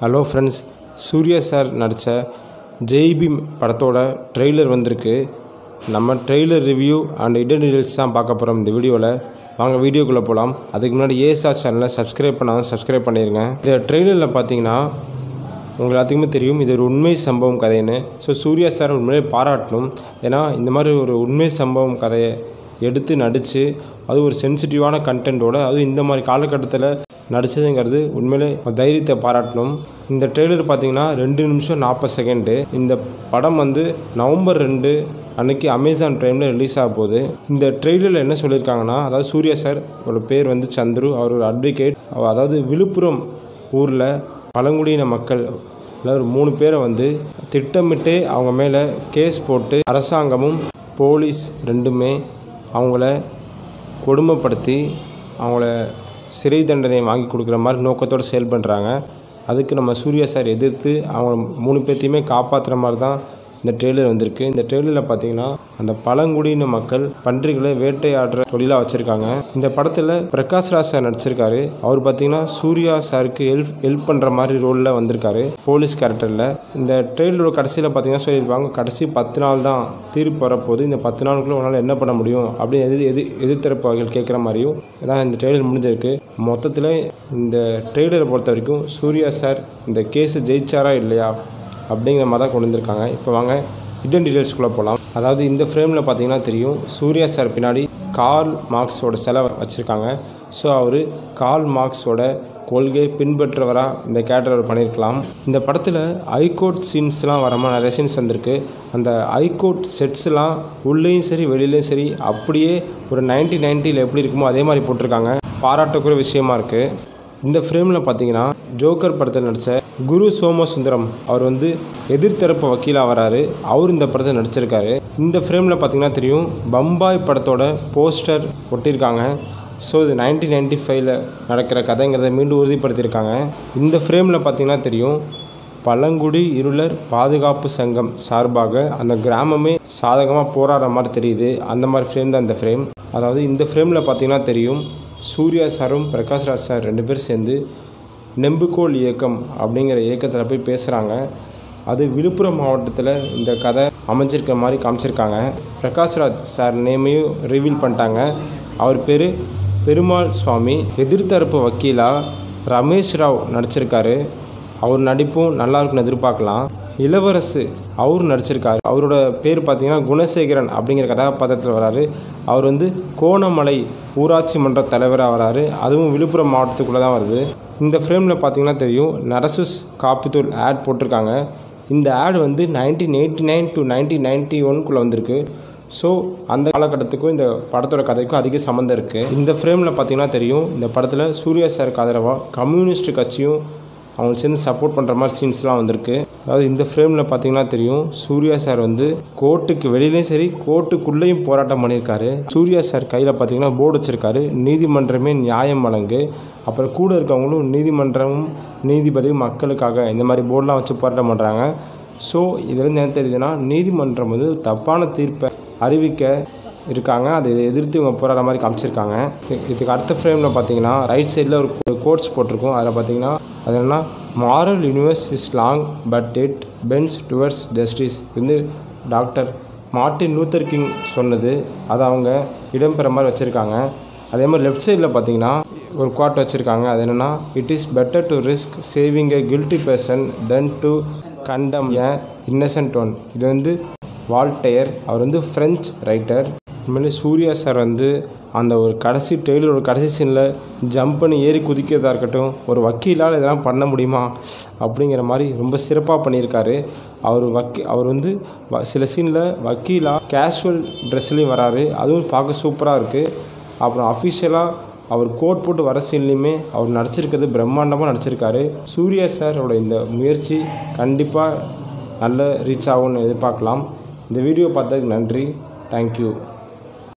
hello friends Surya sir நடித்த ஜெய்பீம் படத்தோட trailer வந்திருக்கு நம்ம trailer review and hidden details தான் பார்க்க போகிறோம் இந்த வீடியோவில் வாங்க வீடியோக்குள்ளே போகலாம் அதுக்கு முன்னாடி ஏஎஸ்ஆர் சேனலை சப்ஸ்கிரைப் பண்ணாலும் சப்ஸ்கிரைப் பண்ணிடுங்க இந்த ட்ரெய்லரில் பார்த்தீங்கன்னா உங்களுக்கு எல்லாத்துக்குமே தெரியும் இது ஒரு உண்மை சம்பவம் கதைன்னு ஸோ சூர்யா சார் உண்மையிலே பாராட்டணும் ஏன்னா இந்த மாதிரி ஒரு உண்மை சம்பவம் கதையை எடுத்து நடித்து அது ஒரு சென்சிட்டிவான கண்டென்ட்டோட அதுவும் இந்த மாதிரி காலகட்டத்தில் நடித்ததுங்கிறது உண்மையிலே ஒரு தைரியத்தை பாராட்டணும் இந்த ட்ரெய்லர் பார்த்தீங்கன்னா ரெண்டு நிமிஷம் நாற்பது செகண்டு இந்த படம் வந்து நவம்பர் ரெண்டு அன்னைக்கு அமேசான் ப்ரைமில் ரிலீஸ் ஆக போகுது இந்த ட்ரெய்லரில் என்ன சொல்லியிருக்காங்கன்னா அதாவது சூர்யா சார் ஒரு பேர் வந்து சந்துரு அவர் ஒரு அட்வொகேட் அதாவது விழுப்புரம் ஊரில் பழங்குடியின மக்கள் அதாவது ஒரு மூணு பேரை வந்து திட்டமிட்டு அவங்க மேலே கேஸ் போட்டு அரசாங்கமும் போலீஸ் ரெண்டுமே அவங்கள கொடுமைப்படுத்தி அவங்கள சிறை தண்டனை வாங்கி கொடுக்குற மாதிரி நோக்கத்தோடு செயல் பண்ணுறாங்க அதுக்கு நம்ம சூர்யா சார் எதிர்த்து அவங்க மூணு பேர்த்தையுமே காப்பாற்றுற மாதிரி தான் இந்த ட்ரெய்லர் வந்திருக்கு இந்த ட்ரெய்லரில் பார்த்தீங்கன்னா அந்த பழங்குடியின மக்கள் பன்றிகளை வேட்டையாடுற தொழிலாக வச்சுருக்காங்க இந்த படத்தில் பிரகாஷ் ராஜ் சார் நடிச்சிருக்காரு அவர் பார்த்தீங்கன்னா சூர்யா சாருக்கு ஹெல்ப் ஹெல்ப் பண்ணுற மாதிரி ரோலில் வந்திருக்காரு போலீஸ் கேரக்டரில் இந்த ட்ரெயிலரோட கடைசியில் பார்த்தீங்கன்னா சொல்லியிருப்பாங்க கடைசி பத்து நாள் தான் தீர்ப்பு வரப்போகுது இந்த பத்து நாளுக்குள்ளே உன்னால் என்ன பண்ண முடியும் அப்படின்னு எதிர் எதிர் எதிர்த்தரப்புகள் கேட்குற மாதிரியும் தான் இந்த ட்ரெய்லர் முடிஞ்சிருக்கு மொத்தத்தில் இந்த ட்ரெய்லரை பொறுத்த வரைக்கும் சூர்யா சார் இந்த கேஸு ஜெயிச்சாரா இல்லையா அப்படிங்கிற மாதிரி தான் கொண்டு வந்திருக்காங்க இப்போ வாங்க ஹிடன் டீட்டெயில்ஸ்குள்ளே போகலாம் அதாவது இந்த ஃப்ரேமில் பார்த்தீங்கன்னா தெரியும் சூர்யா சார் பின்னாடி கார்ல் மார்க்ஸோட சிலை வச்சுருக்காங்க ஸோ அவர் கார்ல் மார்க்ஸோட கொள்கை பின்பற்றவராக இந்த கேரக்டர் பண்ணியிருக்கலாம் இந்த படத்தில் ஐகோர்ட் சீன்ஸ்லாம் வர மாதிரி நிறைய சீன்ஸ் வந்திருக்கு அந்த ஐகோர்ட் செட்ஸ்லாம் உள்ளேயும் சரி வெளியிலையும் சரி அப்படியே ஒரு நைன்டி நைன்ட்டியில் எப்படி இருக்குமோ அதே மாதிரி போட்டிருக்காங்க பாராட்டக்கூடிய விஷயமா இருக்குது இந்த ஃப்ரேமில் பார்த்தீங்கன்னா ஜோக்கர் படத்தில் நடித்த குரு சோமசுந்தரம் அவர் வந்து எதிர்த்தரப்பு வக்கீலாக வராரு அவர் இந்த படத்தை நடிச்சிருக்காரு இந்த ஃப்ரேமில் பார்த்தீங்கன்னா தெரியும் பம்பாய் படத்தோட போஸ்டர் ஒட்டியிருக்காங்க ஸோ இது நைன்டீன் நைன்டி ஃபைவ்ல நடக்கிற கதைங்கிறத மீண்டும் உறுதிப்படுத்தியிருக்காங்க இந்த ஃப்ரேமில் பார்த்தீங்கன்னா தெரியும் பழங்குடி இருளர் பாதுகாப்பு சங்கம் சார்பாக அந்த கிராமமே சாதகமாக போராடுற மாதிரி தெரியுது அந்த மாதிரி ஃப்ரேம் தான் இந்த ஃப்ரேம் அதாவது இந்த ஃப்ரேமில் பார்த்தீங்கன்னா தெரியும் சூர்யா சாரும் பிரகாஷ் ராஜ் சார் ரெண்டு பேர் சேர்ந்து நெம்புகோல் இயக்கம் அப்படிங்கிற இயக்கத்தில் போய் பேசுகிறாங்க அது விழுப்புரம் மாவட்டத்தில் இந்த கதை அமைஞ்சிருக்கிற மாதிரி காமிச்சிருக்காங்க பிரகாஷ் ராஜ் சார் நேமையும் ரிவீல் பண்ணிட்டாங்க அவர் பேர் பெருமாள் சுவாமி எதிர்த்தரப்பு வக்கீலாக ரமேஷ் ராவ் நடிச்சிருக்காரு அவர் நடிப்பும் நல்லா இருக்குன்னு எதிர்பார்க்கலாம் இளவரசு அவர் நடிச்சிருக்காரு அவரோட பேர் பார்த்தீங்கன்னா குணசேகரன் அப்படிங்கிற கதாபாத்திரத்தில் வராரு அவர் வந்து கோணமலை ஊராட்சி மன்ற தலைவராக வராரு அதுவும் விழுப்புரம் மாவட்டத்துக்குள்ளே தான் வருது இந்த ஃப்ரேமில் பார்த்தீங்கன்னா தெரியும் நரசுஸ் காப்பித்தூள் ஆட் போட்டிருக்காங்க இந்த ஆட் வந்து nineteen eighty nine to nineteen ninety ஒன்குள்ளே வந்திருக்கு ஸோ அந்த காலகட்டத்துக்கும் இந்த படத்தோட கதைக்கும் அதிக சம்மந்தம் இருக்குது இந்த ஃப்ரேமில் பார்த்தீங்கன்னா தெரியும் இந்த படத்தில் சூர்யா சாருக்கு ஆதரவாக கம்யூனிஸ்ட் கட்சியும் அவங்க சேர்ந்து சப்போர்ட் பண்ணுற மாதிரி சீன்ஸ்லாம் வந்திருக்கு அதாவது இந்த ஃப்ரேமில் பார்த்தீங்கன்னா தெரியும் சூர்யா சார் வந்து கோர்ட்டுக்கு வெளியிலையும் சரி கோர்ட்டுக்குள்ளேயும் போராட்டம் பண்ணியிருக்காரு சூர்யா சார் கையில் பார்த்தீங்கன்னா போர்டு வச்சுருக்காரு நீதிமன்றமே நியாயம் வழங்கு அப்புறம் கூட இருக்கவங்களும் நீதிமன்றமும் நீதிபதியும் மக்களுக்காக இந்த மாதிரி போர்டெலாம் வச்சு போராட்டம் பண்ணுறாங்க ஸோ இதுலேருந்து என்ன தெரியுதுன்னா நீதிமன்றம் வந்து தப்பான தீர்ப்பை அறிவிக்க இருக்காங்க அதை எதிர்த்து இவங்க போராடுற மாதிரி காமிச்சிருக்காங்க இதுக்கு அடுத்த ஃப்ரேமில் பார்த்தீங்கன்னா ரைட் சைடில் ஒரு கோட்ஸ் போட்டிருக்கோம் அதில் பார்த்தீங்கன்னா அது என்னன்னா moral universe is long but it bends towards justice வந்து டாக்டர் மார்ட்டின் லூத்தர் கிங் சொன்னது அதை அவங்க இடம்பெற மாதிரி வச்சுருக்காங்க அதே மாதிரி லெஃப்ட் சைடில் பார்த்தீங்கன்னா ஒரு குவாட் வச்சுருக்காங்க அது என்னென்னா it is better to risk saving a guilty person then to condemn a Innocent one இது வந்து வால்டேர் அவர் வந்து ஃப்ரெஞ்ச் ரைட்டர் உண்மையிலே சூர்யா சார் வந்து அந்த ஒரு கடைசி ட்ரெயிலரோட கடைசி சீனில் ஜம்ப் பண்ணி ஏறி குதிக்கிறதா இருக்கட்டும் ஒரு வக்கீலால் இதெல்லாம் பண்ண முடியுமா அப்படிங்கிற மாதிரி ரொம்ப சிறப்பாக பண்ணியிருக்காரு அவர் வக்கீ அவர் வந்து வ- சில சீனில் வக்கீலாக கேஷுவல் ட்ரெஸ்லேயும் வராரு அதுவும் பார்க்க சூப்பராக இருக்குது அப்புறம் அஃபிஷியலாக அவர் கோட் போட்டு வர சீன்லேயுமே அவர் நடிச்சிருக்கிறது பிரம்மாண்டமாக நடிச்சிருக்காரு சூர்யா சாரோட இந்த முயற்சி கண்டிப்பாக நல்ல ரீச் ஆகும்னு எதிர்பார்க்கலாம் இந்த வீடியோ பார்த்ததுக்கு நன்றி தேங்க்யூ